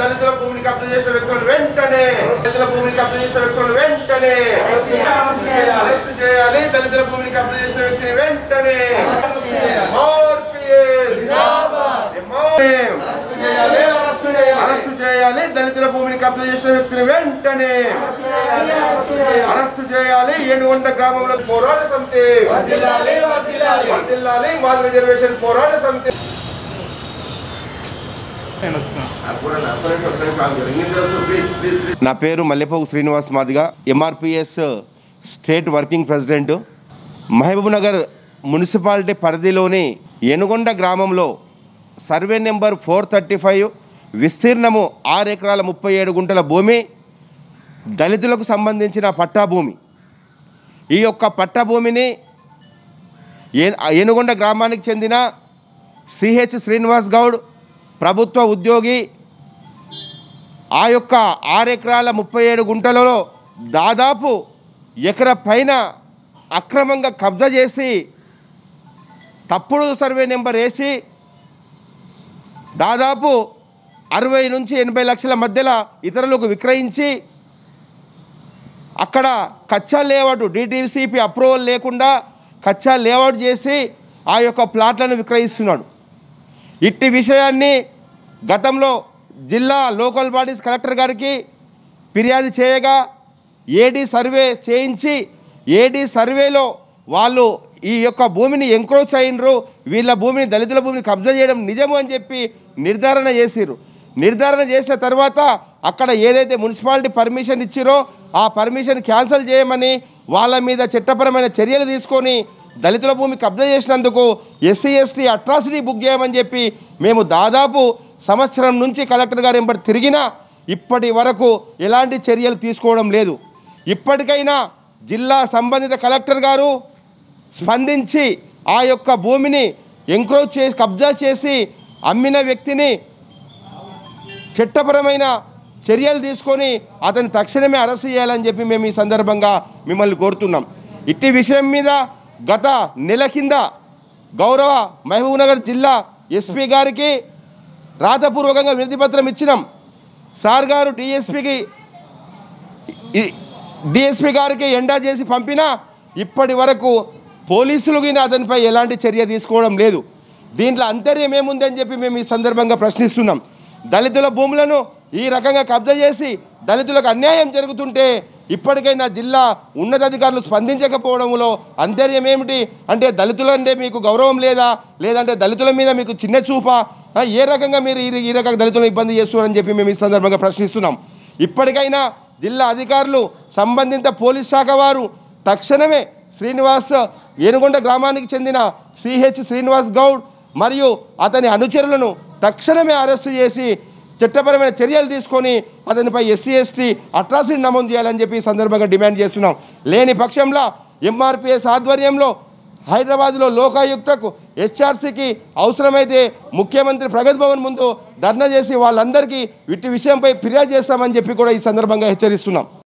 దళితుల భూమిని కబ్జా చేసిన వ్యక్తులను వెంటనే దళితుల భూమిని కబ్జా చేసిన వ్యక్తులను వెంటనే అరెస్ట్ చేయాలి దళితుల భూమిని కబ్జా చేసిన వ్యక్తిని వెంటనే RPS. Demand. అరెస్ట్ చేయాలి దళితుల భూమిని కబ్జా చేసిన వ్యక్తిని వెంటనే అరెస్ట్ చేయాలి ఏనుగొండ గ్రామంలో పోరాట సమితి వర్ధిల్లాలి మాల రిజర్వేషన్ పోరాట సమితి నా పేరు Mallepogu Srinivas Madiga MRPS state working president Mahabubnagar municipality పరిధిలోని ఏనుగొండ గ్రామంలో survey number four thirty five విస్తీర్ణము ఆరు ఎకరాల ముప్పై ఏడు గుంటల భూమి దళితులకు సంబంధించిన పట్టా భూమి ఈ యొక్క పట్టా భూమిని ఏ ఏనుగొండ గ్రామానికి చెందిన సిహెచ్ శ్రీనివాస్ గౌడ్ ప్రభుత్వ ఉద్యోగి ఆ యొక్క ఆరు ఎకరాల ముప్పై ఏడు గుంటలలో దాదాపు ఎకర పైన అక్రమంగా కబ్జా చేసి తప్పుడు సర్వే నెంబర్ వేసి దాదాపు అరవై నుంచి ఎనభై లక్షల మధ్యలో ఇతరులకు విక్రయించి అక్కడ కచ్చా లేఅవుట్ డిటిసిపి అప్రూవల్ లేకుండా కచ్చా లేఅవుట్ చేసి ఆ యొక్క ప్లాట్లను విక్రయిస్తున్నాడు ఇట్టి విషయాన్ని గతంలో జిల్లా లోకల్ బాడీస్ కలెక్టర్ గారికి ఫిర్యాదు చేయగా ఏడీ సర్వే చేయించి ఏడీ సర్వేలో వాళ్ళు ఈ యొక్క భూమిని ఎంక్రోచ్ అయినరు వీళ్ళ భూమిని దళితుల భూమిని కబ్జా చేయడం నిజము అని చెప్పి నిర్ధారణ చేసిర్రు నిర్ధారణ చేసిన తర్వాత అక్కడ ఏదైతే మున్సిపాలిటీ పర్మిషన్ ఇచ్చిరో ఆ పర్మిషన్ క్యాన్సిల్ చేయమని వాళ్ళ మీద చట్టపరమైన చర్యలు తీసుకొని దళితుల భూమి కబ్జా చేసినందుకు ఎస్సీ ఎస్టీ అట్రాసిటీ బుక్ చేయమని చెప్పి మేము దాదాపు సంవత్సరం నుంచి కలెక్టర్ గారు ఎంబడి తిరిగినా ఇప్పటి వరకు ఎలాంటి చర్యలు తీసుకోవడం లేదు ఇప్పటికైనా జిల్లా సంబంధిత కలెక్టర్ గారు స్పందించి ఆ యొక్క భూమిని ఎంక్రోచ్ చేసి కబ్జా చేసి అమ్మిన వ్యక్తిని చట్టపరమైన చర్యలు తీసుకొని అతన్ని తక్షణమే అరెస్ట్ చేయాలని చెప్పి మేము ఈ సందర్భంగా మిమ్మల్ని కోరుతున్నాం ఇట్టి విషయం మీద గత నెల కింద గౌరవ మహబూబ్నగర్ జిల్లా ఎస్పీ గారికి రాతపూర్వకంగా వినతి పత్రం ఇచ్చినాం సార్ గారు డిఎస్పికి డిఎస్పి గారికి ఎండా చేసి పంపినా ఇప్పటి వరకు పోలీసులు గిన అతనిపై ఎలాంటి చర్య తీసుకోవడం లేదు దీంట్లో అంతర్యం ఏముందని చెప్పి మేము ఈ సందర్భంగా ప్రశ్నిస్తున్నాం దళితుల భూములను ఈ రకంగా కబ్జా చేసి దళితులకు అన్యాయం జరుగుతుంటే ఇప్పటికైనా జిల్లా ఉన్నతాధికారులు స్పందించకపోవడంలో అంతర్యం ఏమిటి అంటే దళితులంటే మీకు గౌరవం లేదా లేదంటే దళితుల మీద మీకు చిన్న చూపా ఆ, ఏ రకంగా మీరు ఈ ఈ రకంగా దళితులను ఇబ్బంది చేస్తున్నారని చెప్పి మేము ఈ సందర్భంగా ప్రశ్నిస్తున్నాం ఇప్పటికైనా జిల్లా అధికారులు సంబంధిత పోలీస్ శాఖ వారు తక్షణమే శ్రీనివాస్ ఏనుగొండ గ్రామానికి చెందిన సిహెచ్ శ్రీనివాస్ గౌడ్ మరియు అతని అనుచరులను తక్షణమే అరెస్టు చేసి చట్టపరమైన చర్యలు తీసుకొని అతనిపై ఎస్సీ ఎస్టీ అట్రాసిటీ నమోదు చేయాలని చెప్పి ఈ సందర్భంగా డిమాండ్ చేస్తున్నాం లేని పక్షంలో ఎంఆర్పిఎస్ ఆధ్వర్యంలో హైదరాబాద్లో లోకాయుక్తకు హెచ్ఆర్సీకి అవసరమైతే ముఖ్యమంత్రి ప్రగతి భవన్ ముందు ధర్నా చేసి వాళ్ళందరికీ వీటి విషయంపై ఫిర్యాదు చేస్తామని చెప్పి కూడా ఈ సందర్భంగా హెచ్చరిస్తున్నాం